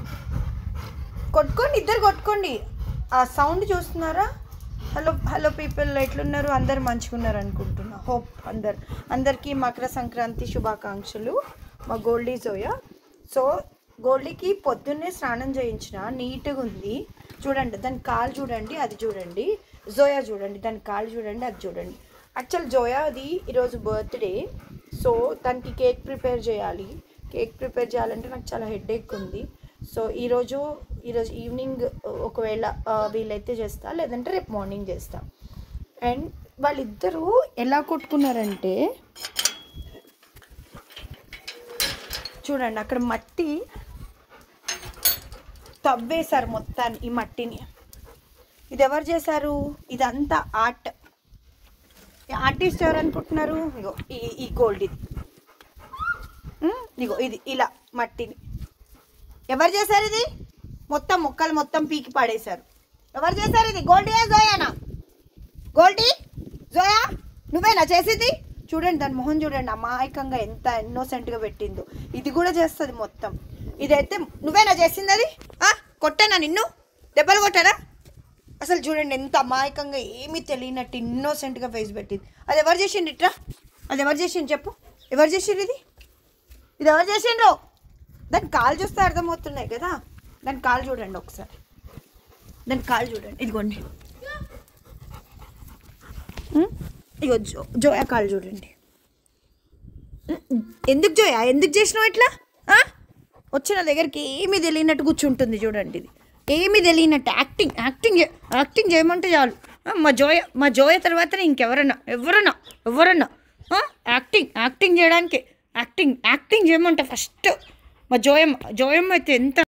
కొట్టుకోండి ఇద్దరు కొట్టుకోండి ఆ సౌండ్ చూస్తున్నారా హలో హలో పీపుల్ ఎట్లున్నారు అందరు మంచిగా ఉన్నారు అనుకుంటున్నా హోప్ అందరు అందరికీ మకర సంక్రాంతి శుభాకాంక్షలు మా గోల్డీ జోయా సో గోల్డీకి పొద్దున్నే స్నానం చేయించిన నీట్గా ఉంది చూడండి దాని కాలు చూడండి అది చూడండి జోయా చూడండి దాని కాలు చూడండి అది చూడండి యాక్చువల్ జోయా అది ఈరోజు బర్త్డే సో దానికి కేక్ ప్రిపేర్ చేయాలి కేక్ ప్రిపేర్ చేయాలంటే నాకు చాలా హెడేక్ ఉంది సో ఈరోజు ఈరోజు ఈవినింగ్ ఒకవేళ ఆ, వీలైతే చేస్తా లేదంటే రేపు మార్నింగ్ చేస్తా అండ్ వాళ్ళిద్దరూ ఎలా కొట్టుకున్నారంటే చూడండి అక్కడ మట్టి తవ్వేశారు మొత్తాన్ని ఈ మట్టిని ఇది ఎవరు చేశారు ఇదంతా ఆర్ట్ ఆర్టిస్ట్ ఎవరు అనుకుంటున్నారు ఇగో ఈ ఈ గోల్డ్ ఇది ఉమ్, ఇగో ఇది ఇలా మట్టిని ఎవరు చేశారు ఇది మొత్తం మొక్కలు మొత్తం పీకి పడేశారు ఎవరు చేశారు ఇది గోల్డీయా జోయానా గోల్డీ జోయా నువ్వేనా చేసింది చూడండి దాని మొహం చూడండి అమాయకంగా ఎంత ఇన్నోసెంట్గా పెట్టిందో ఇది కూడా చేస్తుంది మొత్తం ఇదైతే నువ్వేనా చేసింది అది ఆ? కొట్టానా నిన్ను దెబ్బలు కొట్టారా అసలు చూడండి ఎంత అమాయకంగా ఏమీ తెలియనట్టు ఇన్నోసెంట్గా ఫేస్ పెట్టింది అది ఎవరు చేసిండు ఇట్రా అది ఎవరు చేసిండు చెప్పు ఎవరు చేసిండు ఇది ఇది ఎవరు చేసిండ్రు దాని కాలు చూస్తే అర్థమవుతున్నాయి కదా దాని కాలు చూడండి ఒకసారి దాని కాలు చూడండి ఇదిగోండి ఉం? ఇగో జో జోయా కాలు చూడండి ఉం, ఎందుకు జోయా ఎందుకు చేసినావు ఇట్లా ఆ? వచ్చిన దగ్గరికి ఏమీ తెలియనట్టు కూర్చుంటుంది చూడండి ఇది ఏమీ తెలియనట్టు యాక్టింగ్ యాక్టింగ్ చే- యాక్టింగ్ చేయమంటే చాలు ఆ, మా జోయ మా జోయ తర్వాత ఇంకెవరన్నా ఎవరన్నా ఎవరన్నా ఆ? యాక్టింగ్ యాక్టింగ్ చేయడానికి యాక్టింగ్ యాక్టింగ్ చేయమంటే ఫస్ట్ మా జోయమ్మ జోయమ్మ అయితే ఎంత